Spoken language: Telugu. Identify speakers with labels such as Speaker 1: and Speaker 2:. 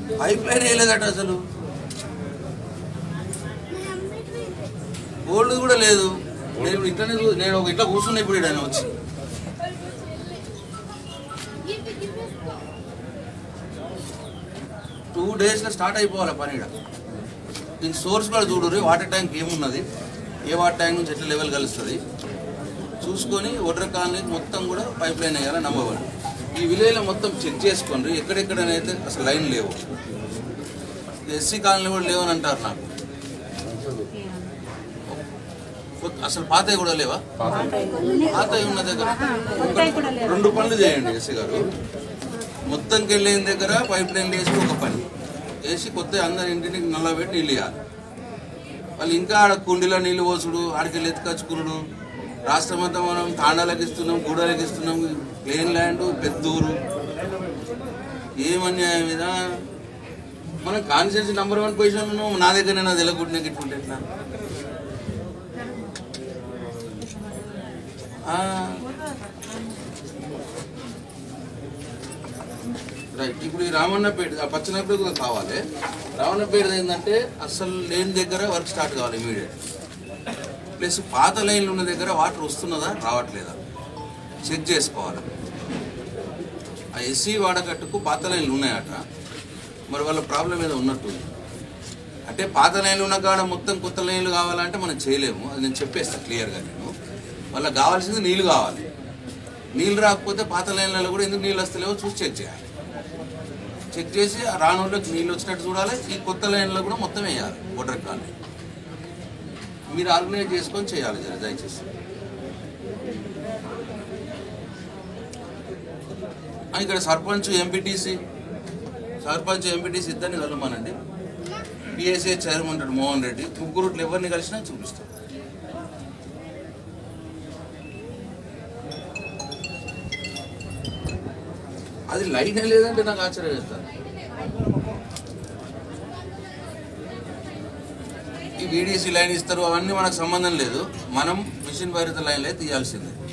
Speaker 1: పైప్ లైన్ వేయలేదట అసలు ఓల్డ్ కూడా లేదు నేను ఇప్పుడు ఇట్లనే చూ- నేను ఒక ఇట్లా కూర్చున్నా ఇప్పుడు ఈడ వచ్చి టూ డేస్లో స్టార్ట్ అయిపోవాలి పని ఈడ దీని సోర్స్ కూడా చూడరు వాటర్ ట్యాంక్ ఏమున్నది ఏ వాటర్ ట్యాంక్ నుంచి ఎట్లా లెవెల్ కలుస్తుంది చూసుకొని ఒడ్ర కాలనీ మొత్తం కూడా పైప్ లైన్ వేయాలని నమ్మబడి ఈ విలేజ్లో మొత్తం చెక్ చేసుకోండి ఎక్కడెక్కడనైతే అసలు లైన్ లేవు ఎస్సీ కాలనీ కూడా లేవని అంటారు నాకు కొత్త- అసలు పాతవి కూడా లేవా పాతవి ఉన్న దగ్గర ఒక- రెండు పనులు చేయండి ఎస్సీ గారు మొత్తంకి వెళ్ళిన దగ్గర పైప్ లైన్ వేసి ఒక పని వేసి కొత్త అందరి ఇంటిని నల్లబెట్టి నీళ్ళు ఇవ్వాలి వాళ్ళు ఇంకా ఆడ కుండీలో నీళ్ళు పోసుడు ఆడికి వెళ్ళి ఎత్తుకొచ్చుకున్నాడు రాష్ట్రం అంతా మనం తాండాలకు ఇస్తున్నాం గూడాలకు ఇస్తున్నాం ప్లేన్ ల్యాండ్ పెద్ద ఊరు ఏమన్యాయం ఇదా మనం కాన్స్టిట్యూన్సీ నంబర్ వన్ పొజిషన్ ఉన్నాం నా దగ్గర నేను తెలగొట్టిన గిట్టుంటే ఎట్లా ఆ. రైట్ ఇప్పుడు ఈ రామన్నపేట ఆ పచ్చనపేట కూడా కావాలి రామన్నపేట ఏంటంటే అసలు లేని దగ్గర వర్క్ స్టార్ట్ కావాలి ఇమీడియట్ ప్లస్ పాత లైన్లు ఉన్న దగ్గర వాటర్ వస్తున్నదా రావట్లేదా చెక్ చేసుకోవాలి ఆ ఎస్సీ వాడకట్టుకు పాత లైన్లు ఉన్నాయట మరి వాళ్ళ ప్రాబ్లం ఏదో ఉన్నట్టుంది అంటే పాత లైన్లు ఉన్న కాడ మొత్తం కొత్త లైన్లు కావాలంటే మనం చేయలేము అది నేను చెప్పేస్తాను క్లియర్గా నేను వాళ్ళకి కావాల్సింది నీళ్ళు కావాలి నీళ్ళు రాకపోతే పాత లైన్లలో కూడా ఎందుకు నీళ్ళు వస్తలేవో చూసి చెక్ చేయాలి చెక్ చేసి ఆ రాని వాళ్ళకి నీళ్ళు వచ్చినట్టు చూడాలి ఈ కొత్త లైన్లో కూడా మొత్తం వేయాలి ఓటర్ కాలనీ మీరు ఆర్గనైజ్ చేసుకొని చేయాలి జర దయచేసి ఆ, ఇక్కడ సర్పంచ్ ఎంపీటీసీ సర్పంచ్ ఎంపీటీసీ ఇద్దరిని కలవమానండి పిఎస్ఏ చైర్మన్ ఉంటాడు మోహన్ రెడ్డి ముగ్గురు ఎవరిని కలిసినా చూపిస్తాం అది లైన్ లేదంటే నాకు ఆశ్చర్యం వేస్తారు ఈ వీడిసి లైన్ ఇస్తారు అవన్నీ మనకు సంబంధం లేదు మనం మిషన్ భరిత లైన్లే తీయాల్సిందే